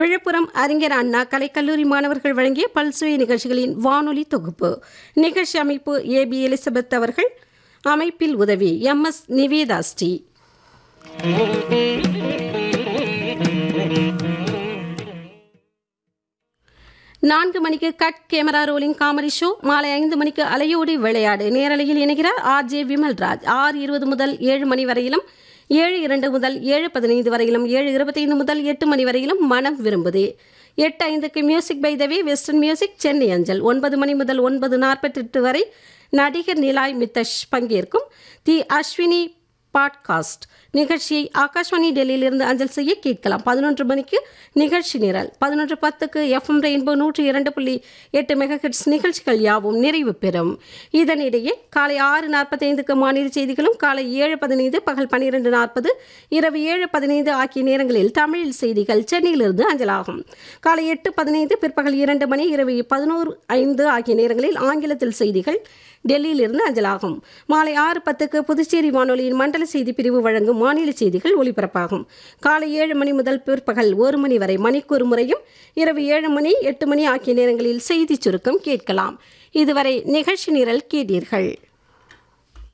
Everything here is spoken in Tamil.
விழுப்புரம் அறிஞர் அண்ணா கலைக்கல்லூரி மாணவர்கள் வழங்கிய பல்சுவை நிகழ்ச்சிகளின் வானொலி தொகுப்பு நிகழ்ச்சி அமைப்பு ஏ பி எலிசபெத் அவர்கள் அமைப்பில் உதவி எம் எஸ் நிவேதா ஸ்ரீ நான்கு மணிக்கு cut camera rolling comedy show மாலை ஐந்து மணிக்கு அலையோடி விளையாடு நேரலையில் இணைகிறார் ஆர் ஜே விமல்ராஜ் ஆறு இருபது முதல் ஏழு மணி வரையிலும் ஏழு இரண்டு முதல் ஏழு பதினைந்து வரையிலும் ஏழு இருபத்தைந்து முதல் எட்டு மணி வரையிலும் மனம் விரும்புது எட்டு ஐந்துக்கு மியூசிக் பை தவே வெஸ்டர்ன் மியூசிக் சென்னை அஞ்சல் ஒன்பது மணி முதல் ஒன்பது நாற்பத்தெட்டு வரை நடிகர் நிலாய் மித்தஷ் பங்கேற்கும் தி அஸ்வினி பாட்காஸ்ட் நிகழ்ச்சியை ஆகாஷ்வாணி டெல்லியிலிருந்து அஞ்சல் செய்ய கேட்கலாம் பதினொன்று மணிக்கு நிகழ்ச்சி நிரல் பதினொன்று பத்துக்கு எஃப்எம் ரெயின்போ நூற்றி இரண்டு புள்ளி எட்டு மெகஹெட்ஸ் நிகழ்ச்சிகள் யாவும் நிறைவு பெறும் இதனிடையே காலை ஆறு நாற்பத்தைந்துக்கு மாநில செய்திகளும் காலை ஏழு பதினைந்து பகல் பன்னிரெண்டு நாற்பது இரவு ஏழு பதினைந்து ஆகிய நேரங்களில் தமிழில் செய்திகள் சென்னையிலிருந்து அஞ்சலாகும் காலை எட்டு பதினைந்து பிற்பகல் இரண்டு மணி இரவு பதினோரு ஐந்து ஆகிய நேரங்களில் ஆங்கிலத்தில் செய்திகள் டெல்லியிலிருந்து அஞ்சலாகும் மாலை ஆறு பத்துக்கு புதுச்சேரி வானொலியின் மண்டல செய்தி பிரிவு வழங்கும் மாநில செய்திகள் ஒலிபரப்பாகும் காலை ஏழு மணி முதல் பிற்பகல் ஒரு மணி வரை மணிக்கு ஒரு முறையும் இரவு ஏழு மணி எட்டு மணி ஆகிய நேரங்களில் செய்தி சுருக்கம் கேட்கலாம் இதுவரை நிகழ்ச்சி நிரல் கேட்டீர்கள்